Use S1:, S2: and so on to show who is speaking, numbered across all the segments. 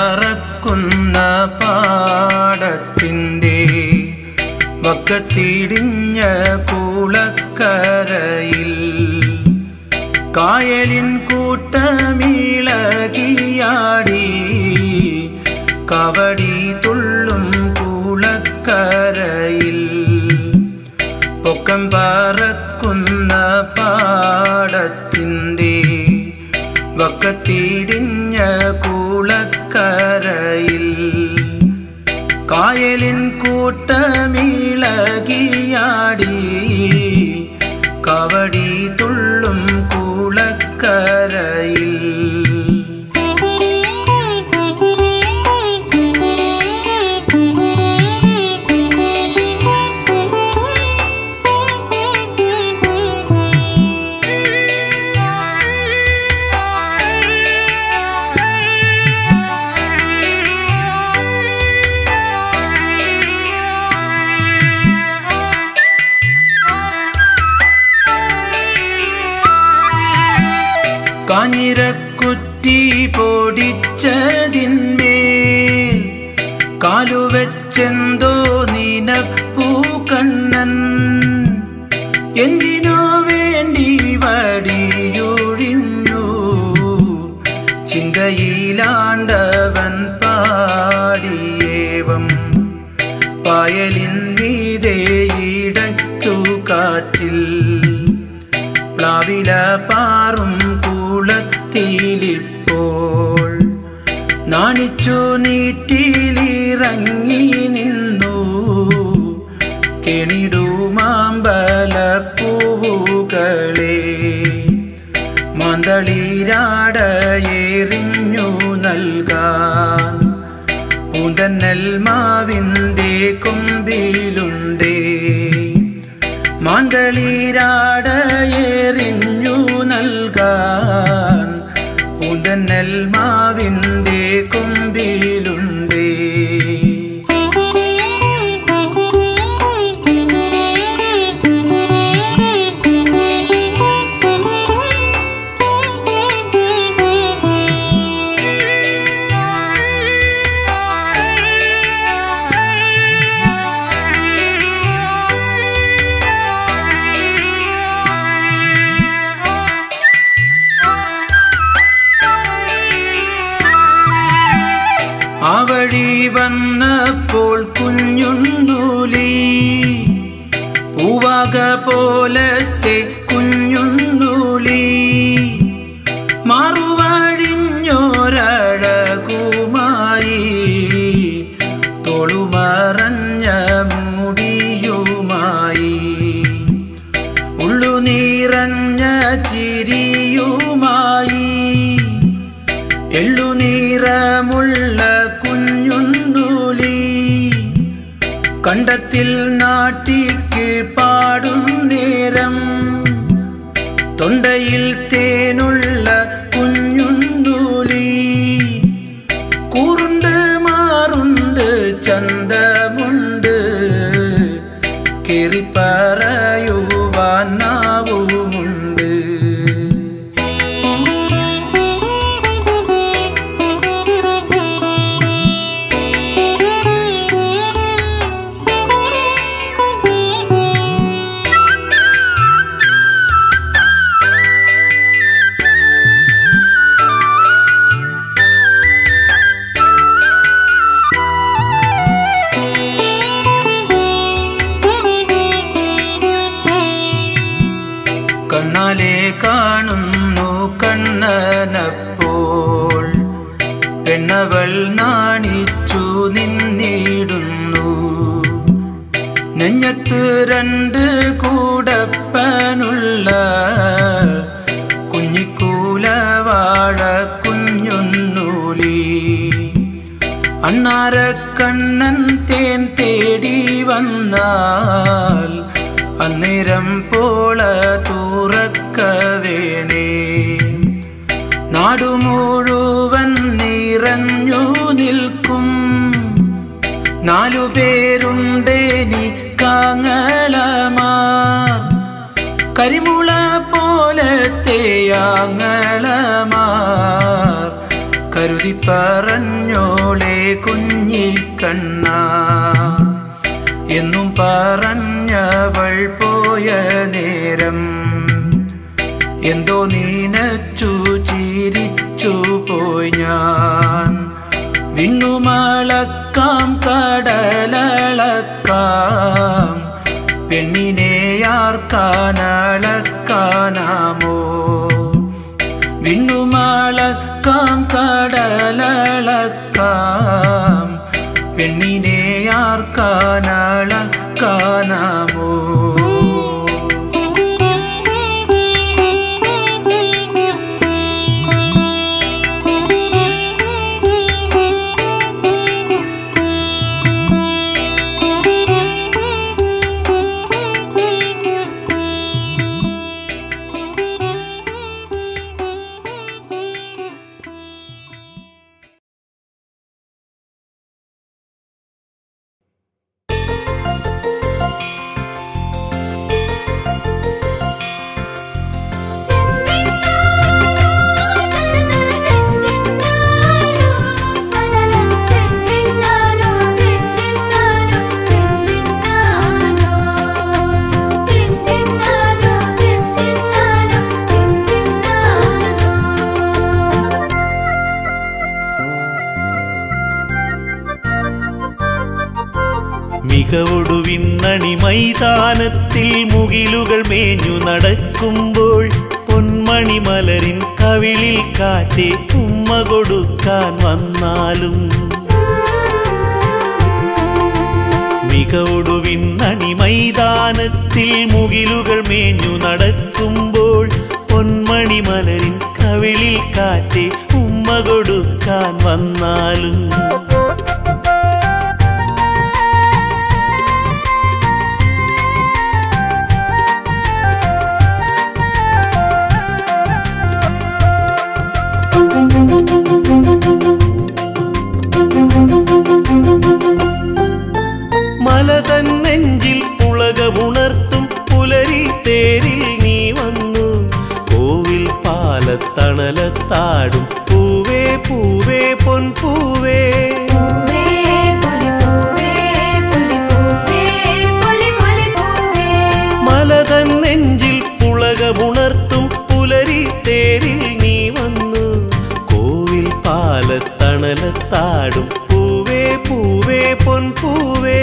S1: പറക്കുന്ന പാടത്തിൻ്റെ വക്കത്തിടിഞ്ഞ കൂളക്കരയിൽ കായലിൻ കൂട്ടമിളകിയാടി കവടി തുള്ളും കൂളക്കരയിൽ പൊക്കം പറക്കുന്ന പാടത്തിൻ്റെ വക്കത്തിടിഞ്ഞ കൂളക്കരയിൽ കായലിൻ കൂട്ടമിളകിയാടി കവടി തുള്ളും കൂളക്കരയിൽ കാഞ്ഞിരക്കുറ്റി പൊടിച്ചതിന്മേൽ കാലുവെച്ചെന്തോ നീനപ്പൂ കണ്ണൻ എന്തിനോ വേണ്ടി വടിയൊഴിഞ്ഞു ചിന്തയിലാണ്ടവൻ പാടിയേവം പായലിൻ മീതേ ഇടയ്ക്കു കാറ്റിൽ പ്ലാവില പാറും കുളത്തിലിപ്പോൾ നാണിച്ചു നീറ്റിലിറങ്ങി നിന്നു കെണിടുമാമ്പലപ്പൂവുകളെ മാന്തളിരാടയെറിഞ്ഞു നൽകാൻ പൂന്തന്നൽ മാവിൻ്റെ കൊമ്പിലുണ്ടേ മാന്തളിരാടയെറിഞ്ഞു നൽകാൻ പൂന്തന്നൽ മാവിൻ്റെ കൊമ്പിലുണ്ടേ ആ വഴി വന്നപ്പോൾ കുഞ്ഞുന്നൂലി പൂവാക പോലത്തെ കുഞ്ഞുന്നൂലി മാറുവഴിഞ്ഞൊരഴകുമായി തോളുമറഞ്ഞ മുടിയുമായി ഉള്ളു നിറഞ്ഞ ചിരിയുമായി എള്ളുനീറമുള്ള കുഞ്ഞുന്നൂലി കണ്ടത്തിൽ നാട്ടിക്ക് പാടും നേരം തൊണ്ടയിൽ തേനുള്ള കുഞ്ഞുന്നൂലി കൂറുണ്ട് മാറുണ്ട് ചന്തമുണ്ട് കേറി പറയുവാൻ നാവുമുണ്ട് കണ്ണാലെ കാണുന്നു കണ്ണനപ്പോൾ പെണ്ണവൾ നാണിച്ചു നിന്നിടുന്നു നെഞ്ഞത്ത് രണ്ട് കൂടപ്പനുള്ള കുഞ്ഞിക്കൂലവാഴ കുഞ്ഞുന്നൂലി അണ്ണാരക്കണ്ണൻ തേൻ തേടി വന്നാൽ അന്നേരം പോള തുറക്ക വേണേ നാടു മുഴുവൻ നിറഞ്ഞു നിൽക്കും നാലു പേരുണ്ടേനി കാങ്ങളമാർ കരിമുള പോലത്തെ ആങ്ങളമാർ കരുതി പറഞ്ഞോളെ കുഞ്ഞിക്കണ്ണ എന്നും പറഞ്ഞവൾ പോയ നേരം എന്തോ നീനച്ചു ചിരിച്ചു പോയി ഞാൻ വിണ്ണുമളക്കാം കടലളക്കാം പെണ്ണിനെ ആർക്കാനളക്കാനാമോ വിണ്ണുമളക്കാം കടലളക്കാം പെണ്ണിനെ ആർക്കാനളക്കാനാമോ
S2: മികവൊടു വിണ്ണണി മൈതാനത്തിൽ മുകിലുകൾ മേഞ്ഞു നടക്കുമ്പോൾ പൊന്മണി മലരിൻ കവിളിൽ കാറ്റെ ഉമ്മ കൊടുക്കാൻ വന്നാലും മികവൊടു വിണ്ണണി മൈതാനത്തിൽ മുകിലുകൾ മേഞ്ഞു നടക്കുമ്പോൾ പൊന്മണി മലരിൻ കവിളിൽ കാറ്റെ ഉമ്മ കൊടുക്കാൻ വന്നാലും മലതൻ നെഞ്ചിൽ പുളകമുണർത്തും പുലരി തേരിൽ നീ വന്നു കോവിൽ പാലത്തണലത്താടും പൂവേ പൂവേ പൊൻപൂവേ മലതൻ നെഞ്ചിൽ പുളകമുണർത്തും പുലരി തേരിൽ നീ വന്നു കോവിൽ പാലത്തണലത്താടും പൂവേ പൂവേ പൊൻപൂവേ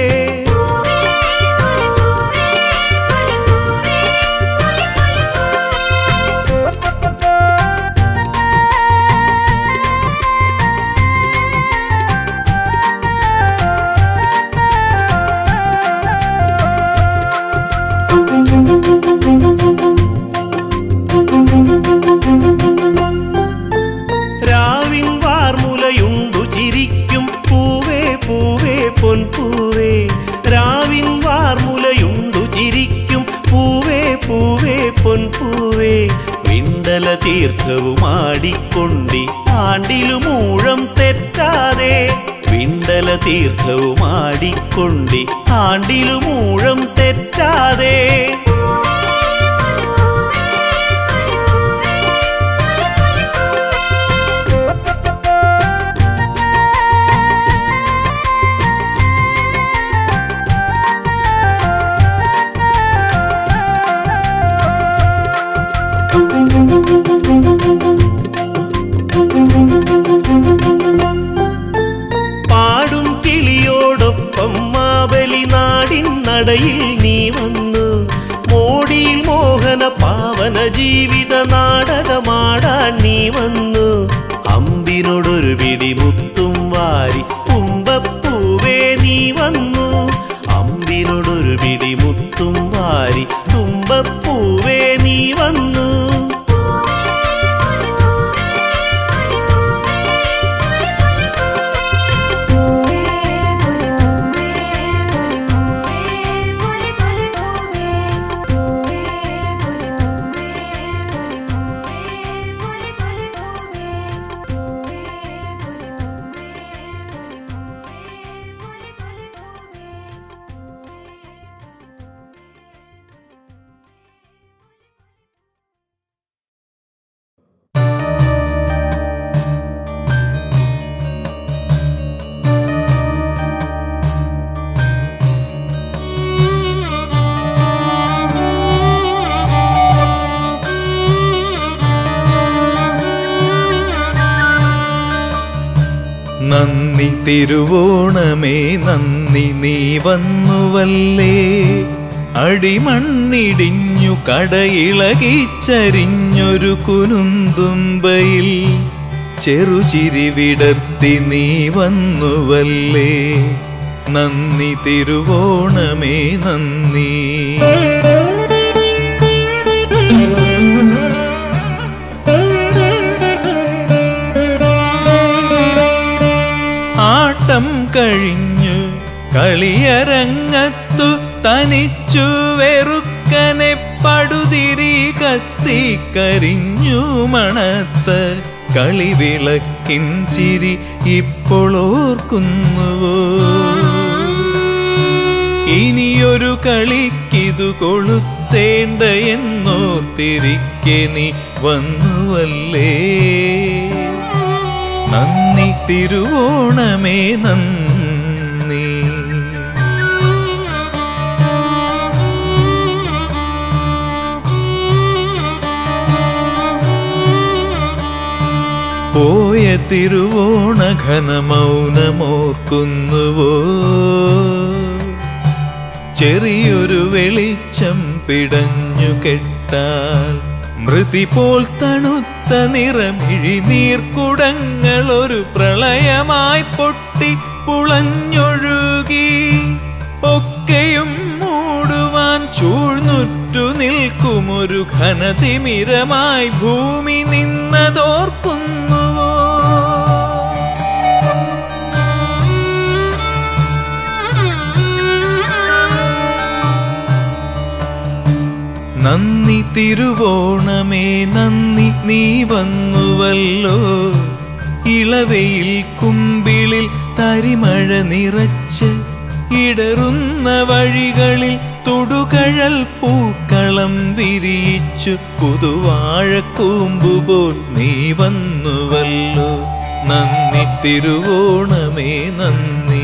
S2: രാവിൻ വാർമുലയുണ്ടു ചിരിക്കും പൂവേ പൂവേ പൊൻപൂവേ രാവിൻ വാർമുലയുണ്ടു ചിരിക്കും പൂവേ പൂവേ പൊൻപൂവേ വിണ്ടല തീർത്ഥവുമാടിക്കൊണ്ടി ആണ്ടിലുമൂഴം തെറ്റാതെ വിണ്ടല തീർത്ഥവുമാടിക്കൊണ്ടി ആണ്ടിലുമൂഴം തെറ്റാതെ പാടും കിളിയോടൊപ്പം മാബലി നാടിൻ നടയിൽ നീ വന്നു മോടിയിൽ മോഹന പാവന ജീവിത നാടകമാടാൻ നീ വന്നു അമ്പിനോടൊരു പിടി മുത്തും വാരി തുമ്പപ്പൂവേ നീ വന്നു അമ്പിനോടൊരു പിടി മുത്തും വാരി തുമ്പപ്പൂവേ നീ വന്നു
S3: പൂവേ
S1: നന്ദി തിരുവോണമേ നന്ദി നീ വന്നുവല്ലേ അടിമണ്ണിടിഞ്ഞു കടയിളകിച്ചരിഞ്ഞൊരു കുനുന്തുമ്പയിൽ ചെറുചിരി വിടർത്തി നീ വന്നുവല്ലേ നന്ദി തിരുവോണമേ നന്ദി ആട്ടം കഴിഞ്ഞു കളിയരങ്ങത്തു തനിച്ചു വെറുക്കനെ പടുതിരി കത്തിക്കരിഞ്ഞു മണത്ത കളിവിളക്കിൻ ചിരി ഇപ്പോൾ ഓർക്കുന്നുവോ ഇനിയൊരു കളിക്കിതു കൊളുത്തേണ്ട എന്നോർത്തിരിക്കെ നീ വന്നുവല്ലേ നന്ദി തിരുവോണമേ നന്ദി പോയ തിരുവോണ ഘനമൗനമോർക്കുന്നുവോ ചെറിയൊരു വെളിച്ചം പിടഞ്ഞു കെട്ടാൽ മൃതി പോൽ തണുത്ത നിറമിഴി നീർക്കുടങ്ങൾ ഒരു പ്രളയമായി പൊട്ടി പുളഞ്ഞൊഴുകി ഒക്കെയും മൂടുവാൻ ചൂഴ്ന്നുറ്റു നിൽക്കുമൊരു ഘനതിമിരമായി ഭൂമി നിന്നതോർക്കുന്നുവോ നന്ദി തിരുവോണമേ നന്ദി നീ വന്നുവല്ലോ ഇളവയിൽ കുമ്പിളിൽ തരിമഴ നിറച്ച് ഇടറുന്ന വഴികളിൽ തൊടുകഴൽ പൂക്കളം വിരിയിച്ചു പുതുവാഴക്കൂമ്പുപോൽ നീ വന്നുവല്ലോ നന്ദി തിരുവോണമേ നന്ദി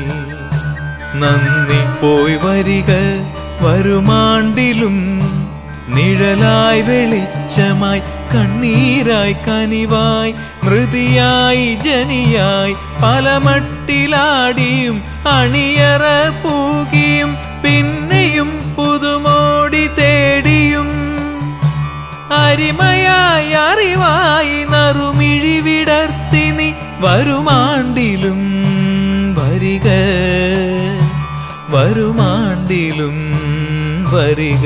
S1: നന്ദി പോയി വരിക വരുമാണ്ടിലും നിഴലായി വെളിച്ചമായി കണ്ണീരായി കനിവായി മൃതിയായി ജനിയായി പലമട്ടിലാടിയും അണിയറ പൂകിയും പിന്നെയും പുതുമോടി തേടിയും അരിമയായി അറിവായി നറുമിഴി വിടർത്തി നീ വരുമാണ്ടിലും വരിക വരുമാണ്ടിലും വരിക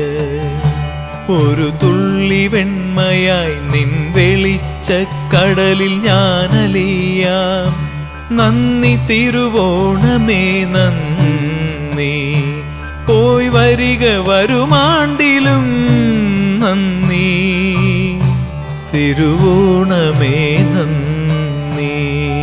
S1: ഒരു തുള്ളി വെണ്മയായി നിൻ വെളിച്ച കടലിൽ ഞാനലിയാം നന്ദി തിരുവോണമേ നന്ദി പോയി വരിക വരുമാണ്ടിലും നന്ദി തിരുവോണമേ നന്ദി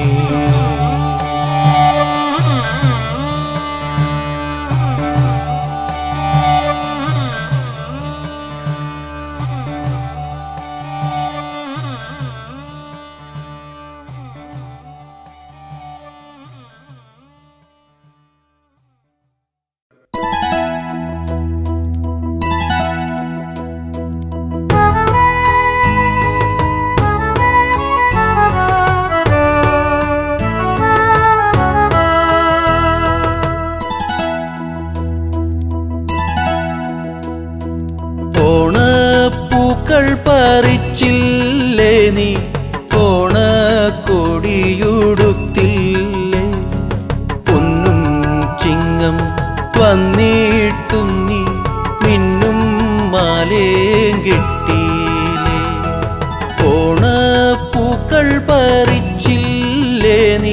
S3: ഓണപ്പൂക്കൾ പറിച്ചില്ലേ നീ ഓണക്കൊടിയുടുത്തില്ലേ പൊന്നും ചിങ്ങം വന്നിട്ടും നീ മിന്നും മാലേം കെട്ടിയില്ലേ ഓണപ്പൂക്കൾ പറിച്ചില്ലേ നീ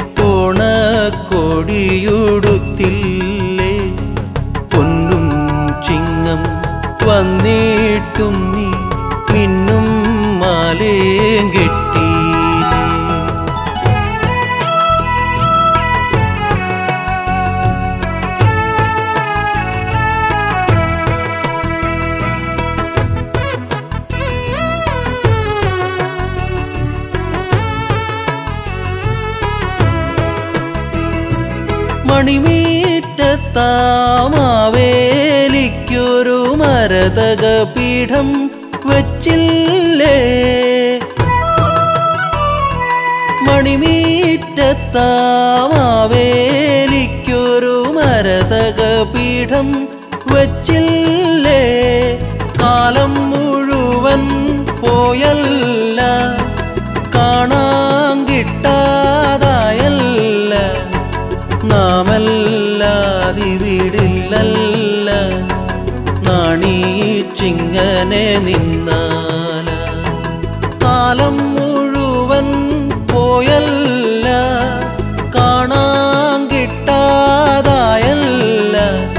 S3: ഓണക്കൊടിയുടുത്തില്ലേ പൊന്നും ചിങ്ങം വന്നിട്ടും നീ മിന്നും മാലേം കെട്ടിയില്ലേ മണിമീറ്റത്താമാവേലിക്കൊരു മരതക പീഠം വച്ചില്ലേ മണിമീറ്റ മാവേലിക്കൊരു മരതക പീഠം വച്ചില്ലേ കാലം മുഴുവൻ പോയല്ല കാണാൻ കിട്ടാതായല്ല നാമല്ലാതിവിടില്ലല്ല നാണീച്ചിങ്ങനെ നിന്നാല കാലം മുഴുവൻ പോയല്ല കാണാൻ കിട്ടാതായല്ല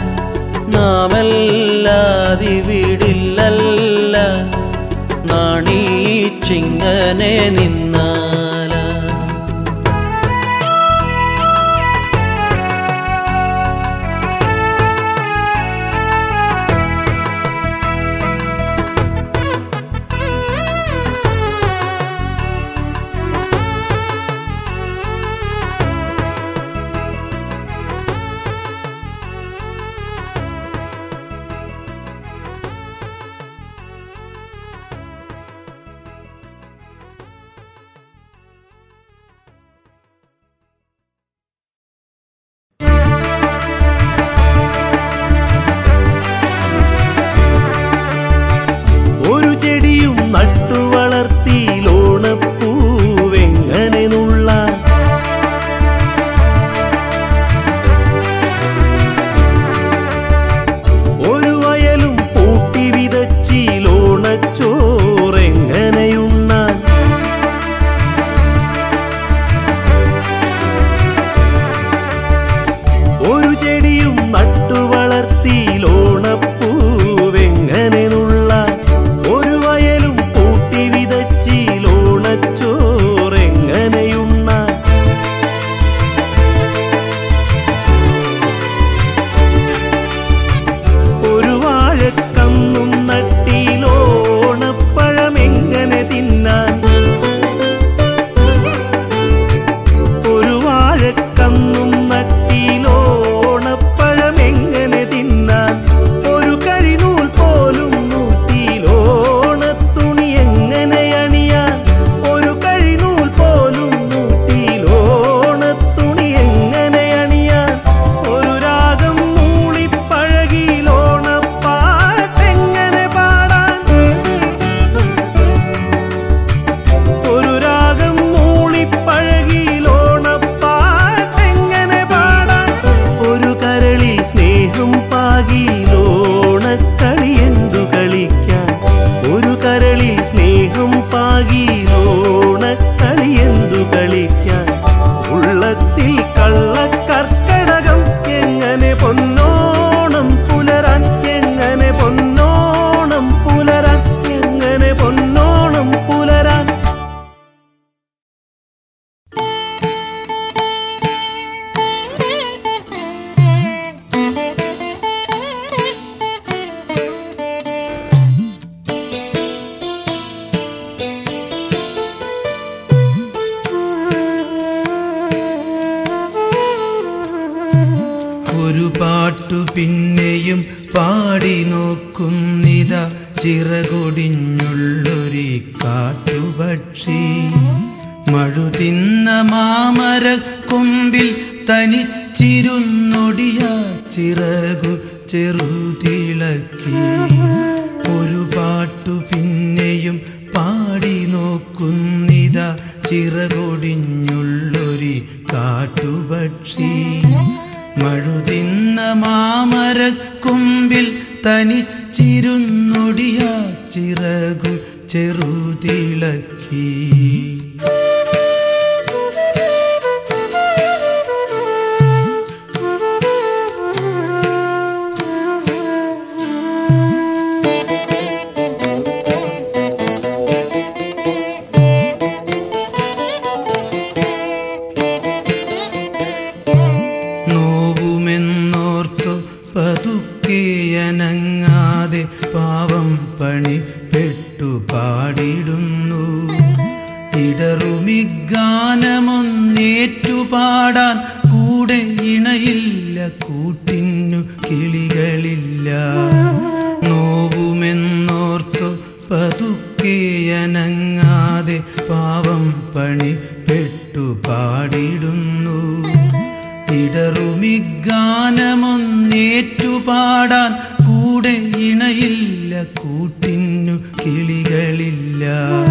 S3: നാമല്ലാതിവിടില്ലല്ല നാണീച്ചിങ്ങനെ നിന്നാല
S2: ഒരു ചെടിയും നട്ടു വളർത്തി ലോണപ്പൂവെങ്ങനെ നുള്ള ഒരു വയലും പൂട്ടി വിതച്ചി ലോണച്ചോറെങ്ങനെയുണ്ണാൻ ഒരു ചെടിയും നട്ടു വളർത്തി ലോണപ്പൂവെങ്ങനെ നുള്ള ഒരു വയലും പൂട്ടി വിതച്ചി ലോണച്ചോറെങ്ങനെയുണ്ണ ഒരു വാഴക്കന്നും നട്ടി ലോണപ്പഴമെങ്ങനെ തിന്നാൻ ഒരു വാഴക്കന്നും നട്ടിലോണപ്പഴമെങ്ങനെ തിന്നാൻ ഒരു കരിനൂൽ പോലും നൂറ്റിലോണത്തുണി എങ്ങനെ അണിയാൻ ഒരു കരിനൂൽ പോലും നൂറ്റിലോണത്തുണി എങ്ങനെ അണിയാൻ ഒരു രാഗം മൂളിപ്പഴകിലോണപ്പാട്ടെങ്ങനെ പാടാൻ ഒരു രാഗം മൂളിപ്പഴകിലോണപ്പാട്ടെങ്ങനെ പാടാൻ ഒരു കരളിൽ സ്നേഹം പാകിലോണക്കളി എന്തു കളിക്കാൻ ഒരു കരളിൽ സ്നേഹം പാകിലോണക്കളി എന്തു കളിക്കാൻ ഉള്ളത്തിൽ കള്ളക്കർക്കടകം എങ്ങനെ പൊന്നോണം പുലരാൻ എങ്ങനെ പൊന്നോണം പുലരാൻ എങ്ങനെ പൊന്നോണം പുലരാൻ
S1: ഒരു പാട്ടു പിന്നെയും പാടി നോക്കുന്നിത ചിറകൊടിഞ്ഞുള്ളൊരു കാട്ടുപക്ഷി മഴുതിന്ന മാമര കൊമ്പിൽ തനിച്ചിരുന്നൊടിയ ചിറകു ചെറുതിളക്കി ഒരു പാട്ടു പിന്നെയും പാടി നോക്കുന്നിത ചിറകൊടിഞ്ഞുള്ളൊരു കാട്ടുപക്ഷി മഴുതിന്ന മാമര കൊമ്പിൽ തനിച്ചിരുന്നൊടിയ ചിറകു ചെറുതിളക്കി നോവുമെന്നോർത്തു പതുക്കെയനങ്ങാതെ പാവം പണി പെട്ടു പാടിടുന്നു ഇടറുമിഗാനമൊന്നേറ്റു പാടാൻ കൂടെ ഇണയില്ല കൂട്ടിനു കിളികളില്ല നോവുമെന്നോർത്തു പതുക്കെയനങ്ങാതെ പാവം പണി പെട്ടു പാടിടുന്നു ഇടറുമിഗാനമൊന്നേറ്റുപാടാൻ കൂടെ ഇണയില്ല കൂട്ടിന്നു കിളികളില്ല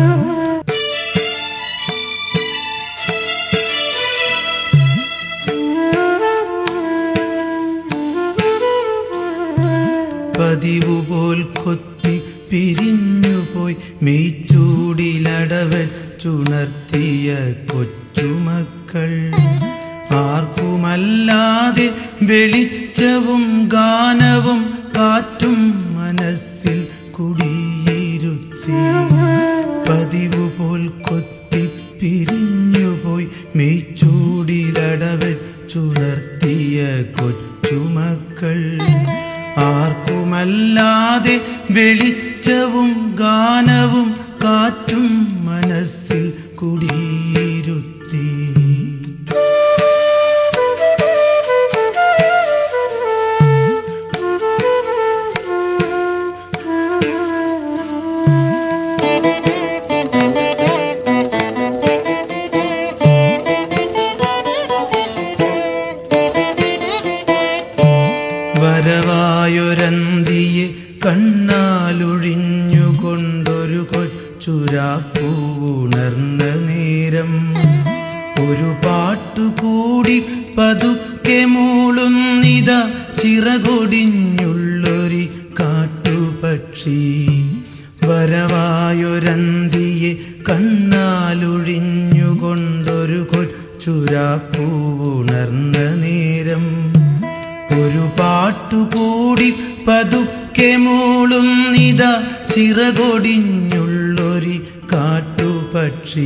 S1: പതിവു പോൽ കൊത്തി പിരിഞ്ഞുപോയി മെയ്ച്ചൂടിലടവൻ ചുണർത്തിയ കൊച്ചുമക്കൾ ആർക്കുമല്ലാതെ വെളിച്ചവും ഗാനവും കാറ്റും മനസ്സിൽ കുടിയിരുത്തി പതിവു പോൽ കൊത്തി പിരിഞ്ഞുപോയി മെയ്ച്ചൂടിലടവൻ ചുണർത്തിയ കൊച്ചുമക്കൾ ആർക്കുമല്ലാതെ വെളിച്ചവും ഗാനവും കാറ്റും മനസ്സിൽ കുടിയിരുത്തി വരവായൊരന്തിയെ കണ്ണാലൊഴിഞ്ഞുകൊണ്ടൊരു കൊച്ചുരാപ്പൂണർന്ന നേരം ഒരു പാട്ടുകൂടി പതുക്കെ മൂളുന്നിത ചിറകൊടിഞ്ഞുള്ളൊരി കാട്ടുപക്ഷി വരവായൊരന്തിയെ കണ്ണാലൊഴിഞ്ഞുകൊണ്ടൊരു കൊച്ചുരാപ്പൂണർന്ന നേരം ഒരു പാട്ടുകൂടി പതുക്കെ മൂളും നിത ചിറകൊടിഞ്ഞുള്ളൊരി കാട്ടുപക്ഷി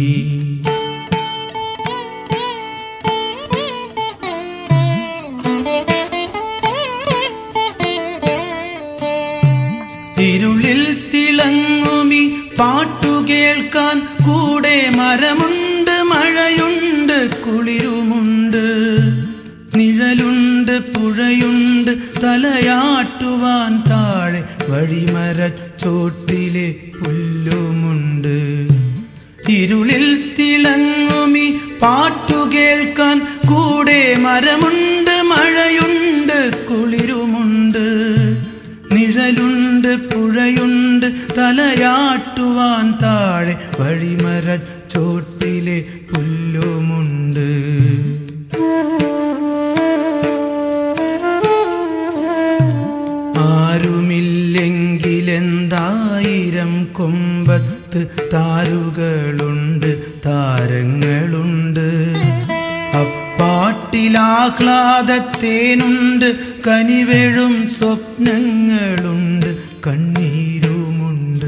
S1: ഇരുളിൽ തിളങ്ങുമി പാട്ടു കേൾക്കാൻ കൂടെ മരമുണ്ട് മഴയുണ്ട് കുളിരുമുണ്ട് നിഴലുണ്ട് പുഴയുണ്ട് തലയാട്ടുവാൻ താഴെ വഴിമര ചോട്ടിലെ പുല്ലുമുണ്ട് ഇരുളിൽ തിളങ്ങുമി പാട്ടു കേൾക്കാൻ കൂടെ മരമുണ്ട് മഴയുണ്ട് കുളിരുമുണ്ട് നിഴലുണ്ട് പുഴയുണ്ട് തലയാട്ടുവാൻ താഴെ വഴിമര ചോട്ടിലെ പുല്ലുമുണ്ട് ആരുമില്ലെങ്കിലെന്തായിരം കൊമ്പത്ത് താരുകളുണ്ട് താരങ്ങളുണ്ട് അപ്പാട്ടിലാഹ്ലാദത്തേനുണ്ട് കനിവെഴും സ്വപ്നങ്ങളുണ്ട് കണ്ണീരുമുണ്ട്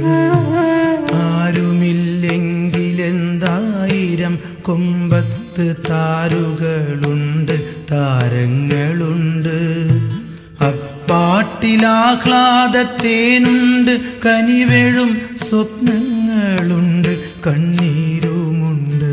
S1: ആരുമില്ലെങ്കിലെന്തായിരം കൊമ്പത്ത് താരുകളുണ്ട് താരങ്ങളുണ്ട് അപ്പാട്ടിലാഹ്ലാദത്തേനുണ്ട് കനിവെഴും സ്വപ്നങ്ങളുണ്ട് കണ്ണീരുമുണ്ട്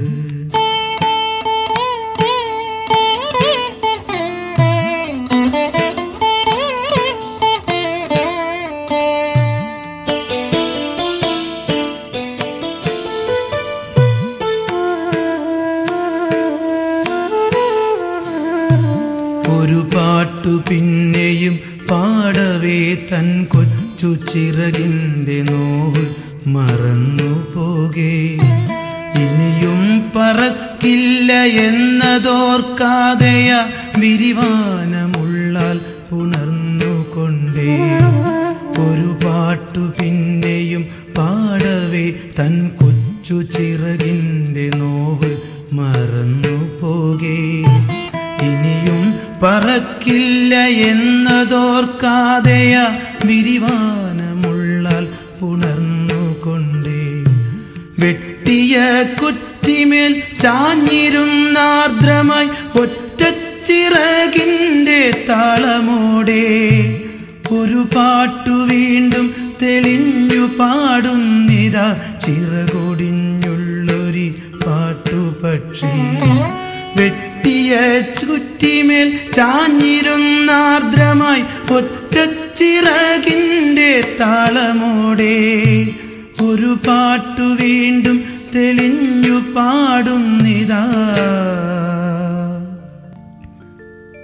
S1: ഒരു പാട്ടു പിന്നെയും പാടവേ തൻ കൊച്ചു ചിറകിൻ്റെ നോവ് മറന്നു പോകേ ഇനിയും പറക്കില്ല എന്നതോർക്കാതെയ വിരിവാനമുള്ളാൽ പുണർന്നുകൊണ്ടേ ഒരു പാട്ടു പിന്നെയും പാടവേ തൻ കൊച്ചു ചിറകിൻ്റെ നോവ് മറന്നു പോകേ ഇനിയും പറക്കില്ല എന്നതോർക്കാതെയ വിരിവാനമുള്ളാൽ പുണർന്നുകൊണ്ടേ വെട്ടിയ കുറ്റിമേൽ ചാഞ്ഞിരുന്നാർദ്രമായി ഒറ്റച്ചിറകിൻ്റെ താളമോടെ ഒരു പാട്ടു വീണ്ടും തെളിഞ്ഞു പാടുന്നിതാ ചിറകൊടിഞ്ഞുള്ളൊരി പാട്ടുപക്ഷി വെട്ടിയ ചുറ്റിമേൽ ചാഞ്ഞിരുന്നാർദ്രമായി ഒറ്റച്ചിറകിൻ്റെ താളമോടെ ഒരു പാട്ടു വീണ്ടും തെളിഞ്ഞു പാടുന്നിതാ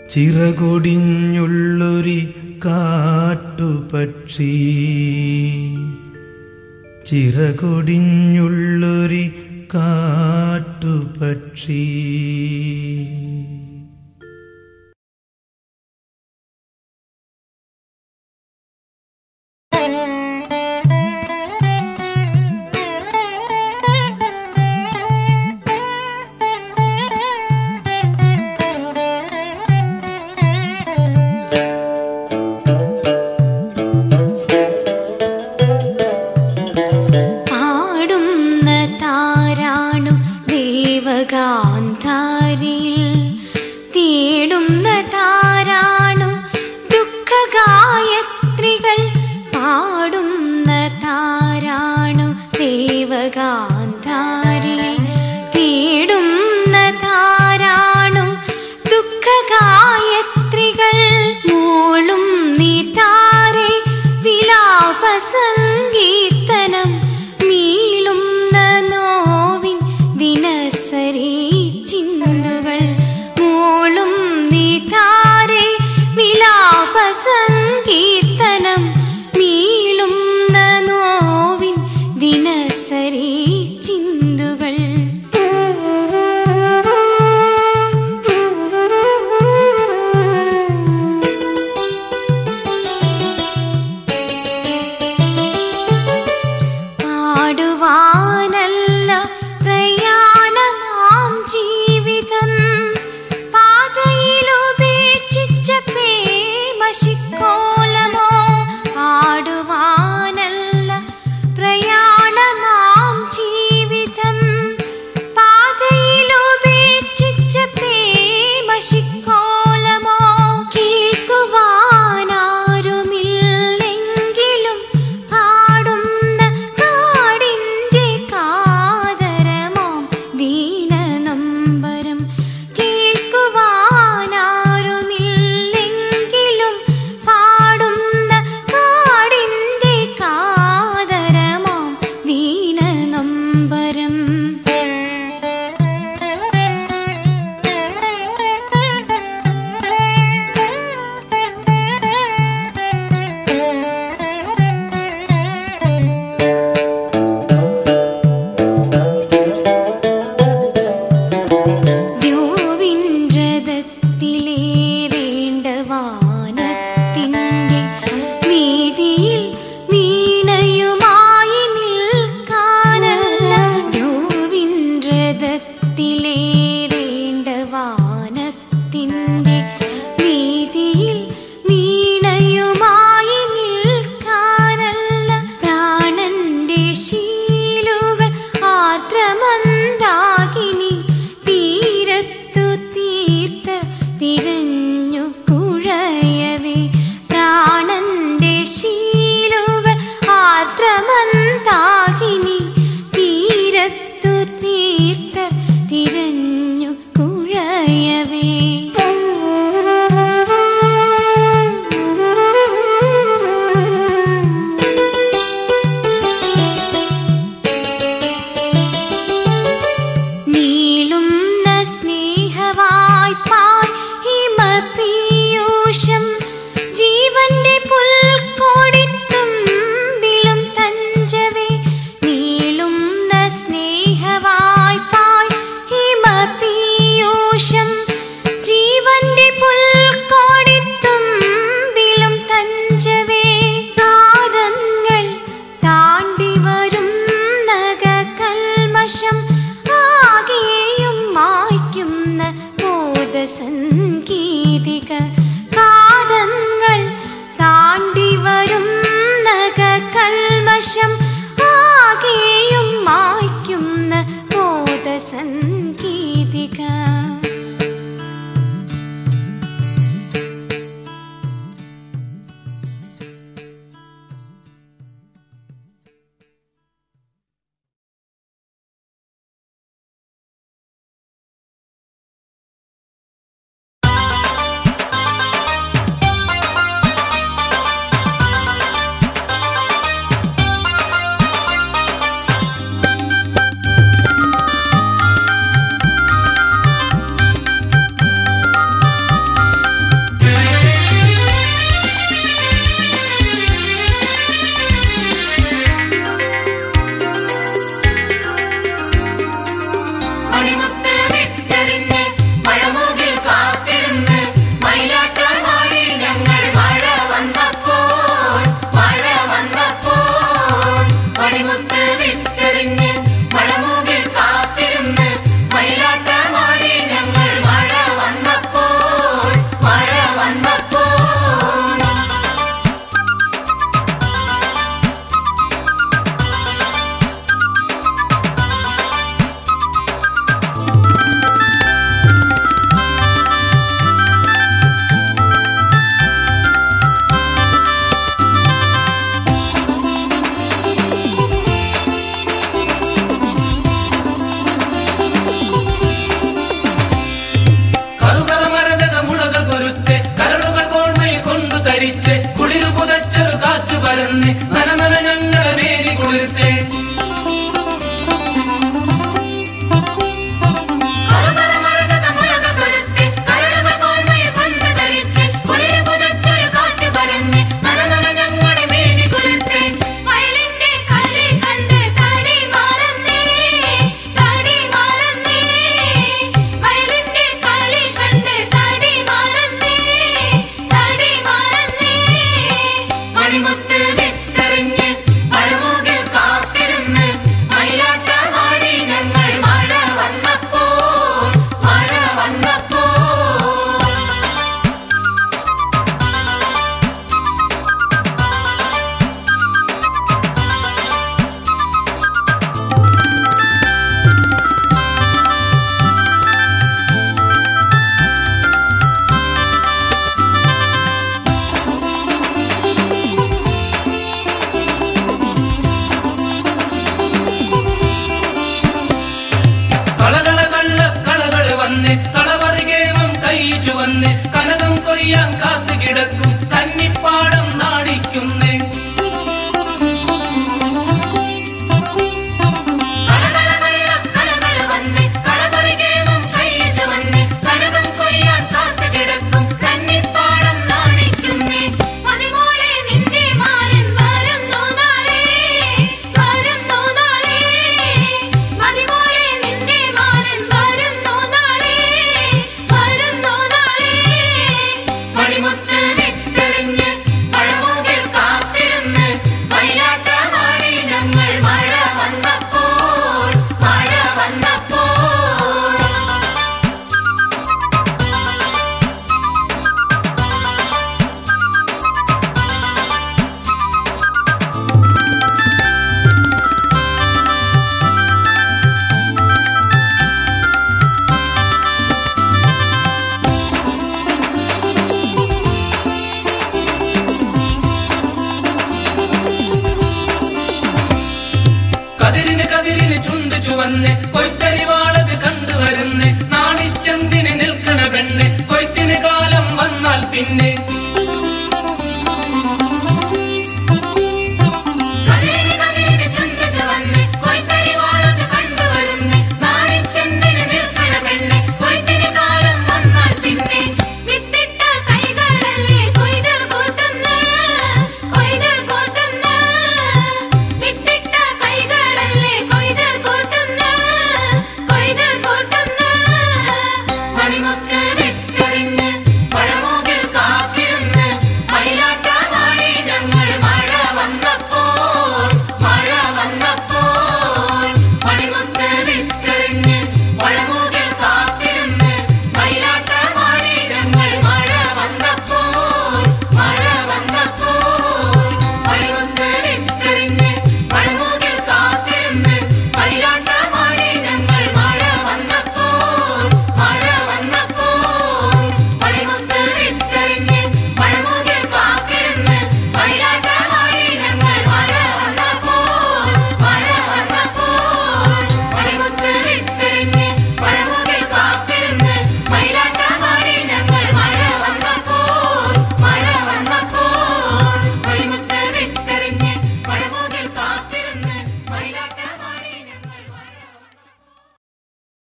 S1: ചിറകൊടിഞ്ഞുള്ളൊരി കാട്ടുപക്ഷി ചിറകൊടിഞ്ഞുള്ളൊരി കാട്ടുപക്ഷി
S4: പാടുന്ന താരാണു ദേവഗാന്ധാരിയിൽ തേടുന്ന താരാണു ദുഃഖഗായത്രികൾ പാടുന്ന താരാണു ദേവഗാന്ധാരിയിൽ തേടുന്ന താരാണു ദുഃഖഗായത്രികൾ മൂളും നീ താരെ വിലാപ സങ്കീർത്തനം മീളുന്ന നോവിൻ ദിനസരി ചിന്തുകൾ മൂളും നീ താരെ വിലാപ സങ്കീർത്തനം മീളുന്ന നോവിൻ ദിനസരി ചിന്തുകൾ പാടുവാനല്ല പ്രയാണമാം ജീവിതം പാതയിലുപേക്ഷിച്ച പേമശിക്കോലമോ പാടുവാനല്ല പ്രയാണമാം ജീവിതം പാതയിലുപേക്ഷിച്ച പേമശിക്കോലമോ കേൾക്കുവാനാരുമില്ലെങ്കിലും പാടുന്ന കാടിൻ്റെ കാതരമാം ദീനനമ്പരം കേൾക്കുവാനാരുമില്ലെങ്കിലും പാടുന്ന കാടിൻ്റെ കാതരമാം ദീനനമ്പരം ദ്യോവിൻരഥത്തിലേറേണ്ട വാനത്തിൻ്റെ വീതിയിൽ വീണയുമായി നിൽക്കാനല്ല ദ്യോവിൻരഥത്തിലേറേണ്ട വാനത്തിൻ്റെ വീതിയിൽ വീണയുമായി നിൽക്കാനല്ല പ്രാണന്റെ ശീലുകൾ ആർദ്രമന്ദാകിനി തീരത്തു തീർത്ത തിരഞ്ഞു കുഴയവേ പ്രാണന്റെ ശീലുകൾ ആർദ്രമന്ദാകിനി തീരത്തു തീർത്ത തിരഞ്ഞു കുഴയവേ നീളുന്ന സ്നേഹവായ്പായി ഹിമപീയൂഷം ജീവന്റെ പുൽക്കൊടിത്തുമ്പിലും തഞ്ചവേ നീളുന്ന സ്നേഹവായ്പായി ഹിമപീയൂഷം ജീവന്റെ പുൽക്കൊടിത്തുമ്പിലും തഞ്ചവേ നാദങ്ങൾ താണ്ടി വരും നഗകൽമഷം ആകെയും മായ്ക്കുന്ന ബോധസംഗീതിക കാതങ്ങൾ താണ്ടി വരും നഗകൽമഷം ആകെയും മായ്ക്കുന്ന ബോധസംഗീതിക
S5: ും പ്രിയങ്ക